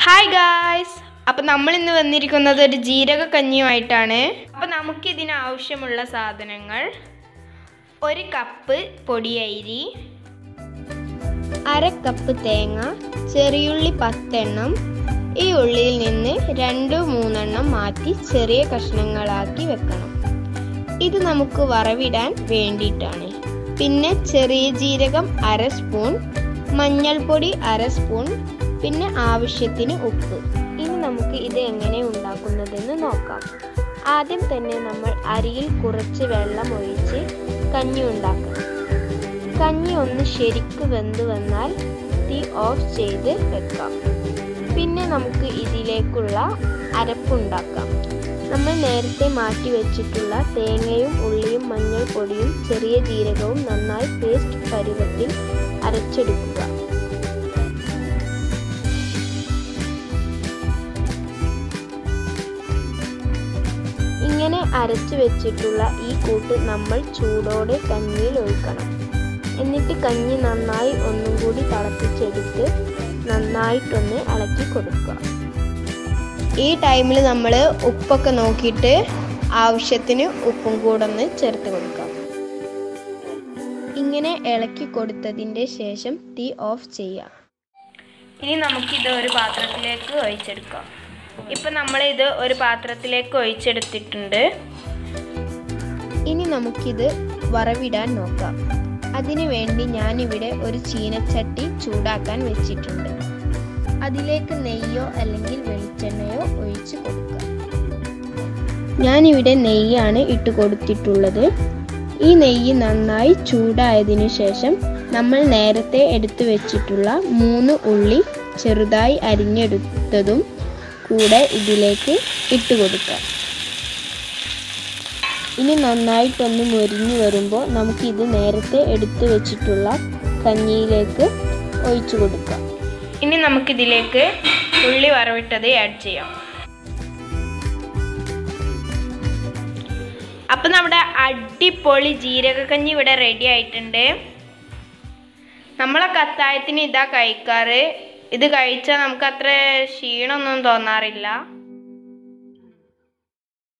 hi guys അപ്പം നമ്മൾ ഇന്ന് വന്നിരിക്കുന്നത് ഒരു ജീരക കഞ്ഞിയുമായിട്ടാണ് അപ്പം നമുക്കിതിന് ആവശ്യമുള്ള സാധനങ്ങൾ ഒരു കപ്പ് പൊടിയരി അര കപ്പ് തേങ്ങ ചെറിയുള്ളി പത്തെണ്ണം ഈ ഉള്ളിയിൽ നിന്ന് രണ്ട് മൂന്നെണ്ണം മാറ്റി ചെറിയ കഷ്ണങ്ങളാക്കി വെക്കണം ഇത് നമുക്ക് വറവിടാൻ വേണ്ടിയിട്ടാണ് പിന്നെ ചെറിയ ജീരകം അര സ്പൂൺ മഞ്ഞൾപ്പൊടി അര സ്പൂൺ പിന്നെ ആവശ്യത്തിന് ഉപ്പ് ഇനി നമുക്ക് ഇത് എങ്ങനെ ഉണ്ടാക്കുന്നതെന്ന് നോക്കാം ആദ്യം തന്നെ നമ്മൾ അരിയിൽ കുറച്ച് വെള്ളം ഒഴിച്ച് കഞ്ഞി ഉണ്ടാക്കണം കഞ്ഞി ഒന്ന് ശരിക്ക് വെന്ത് വന്നാൽ തീ ഓഫ് ചെയ്ത് വെക്കാം പിന്നെ നമുക്ക് ഇതിലേക്കുള്ള അരപ്പുണ്ടാക്കാം നമ്മൾ നേരത്തെ മാറ്റി വെച്ചിട്ടുള്ള തേങ്ങയും ഉള്ളിയും മഞ്ഞൾപ്പൊടിയും ചെറിയ ജീരകവും നന്നായി പേസ്റ്റ് പരുവത്തിൽ അരച്ചെടുക്കുക ഇങ്ങനെ അരച്ചു വെച്ചിട്ടുള്ള ഈ കൂട്ട് നമ്മൾ ചൂടോടെ കഞ്ഞിയിൽ ഒഴിക്കണം എന്നിട്ട് കഞ്ഞി നന്നായി ഒന്നും കൂടി തിളപ്പിച്ചെടുത്ത് നന്നായിട്ടൊന്ന് ഇളക്കി കൊടുക്കുക ഈ ടൈമിൽ നമ്മൾ ഉപ്പൊക്കെ നോക്കിയിട്ട് ആവശ്യത്തിന് ഉപ്പും കൂടെ ഒന്ന് ചേർത്ത് കൊടുക്കാം ഇങ്ങനെ ഇളക്കി കൊടുത്തതിൻ്റെ ശേഷം തീ ഓഫ് ചെയ്യാം ഇനി നമുക്കിത് ഒരു പാത്രത്തിലേക്ക് ഒഴിച്ചെടുക്കാം ഇപ്പം നമ്മളിത് ഒരു പാത്രത്തിലേക്ക് ഒഴിച്ചെടുത്തിട്ടുണ്ട് ഇനി നമുക്കിത് വറവിടാൻ നോക്കാം അതിനു വേണ്ടി ഞാനിവിടെ ഒരു ചീനച്ചട്ടി ചൂടാക്കാൻ വെച്ചിട്ടുണ്ട് അതിലേക്ക് നെയ്യോ അല്ലെങ്കിൽ വെളിച്ചെണ്ണയോ ഒഴിച്ച് കൊടുക്കുക ഞാനിവിടെ നെയ്യാണ് ഇട്ട് കൊടുത്തിട്ടുള്ളത് ഈ നെയ്യ് നന്നായി ചൂടായതിനു ശേഷം നമ്മൾ നേരത്തെ എടുത്തു വെച്ചിട്ടുള്ള മൂന്ന് ഉള്ളി ചെറുതായി അരിഞ്ഞെടുത്തതും കൂടെ ഇതിലേക്ക് ഇട്ട് കൊടുക്കാം ഇനി നന്നായിട്ടൊന്ന് മൊരിഞ്ഞു വരുമ്പോൾ നമുക്കിത് നേരത്തെ എടുത്തു വെച്ചിട്ടുള്ള കഞ്ഞിയിലേക്ക് ഒഴിച്ചു കൊടുക്കാം ഇനി നമുക്കിതിലേക്ക് ഉള്ളി വറവിട്ടത് ആഡ് ചെയ്യാം അപ്പം നമ്മുടെ അടിപൊളി ജീരകക്കഞ്ഞി ഇവിടെ റെഡി ആയിട്ടുണ്ട് നമ്മളെ കത്തായത്തിന് ഇതാ കഴിക്കാറ് ഇത് കഴിച്ചാൽ നമുക്ക് അത്ര ക്ഷീണമൊന്നും തോന്നാറില്ല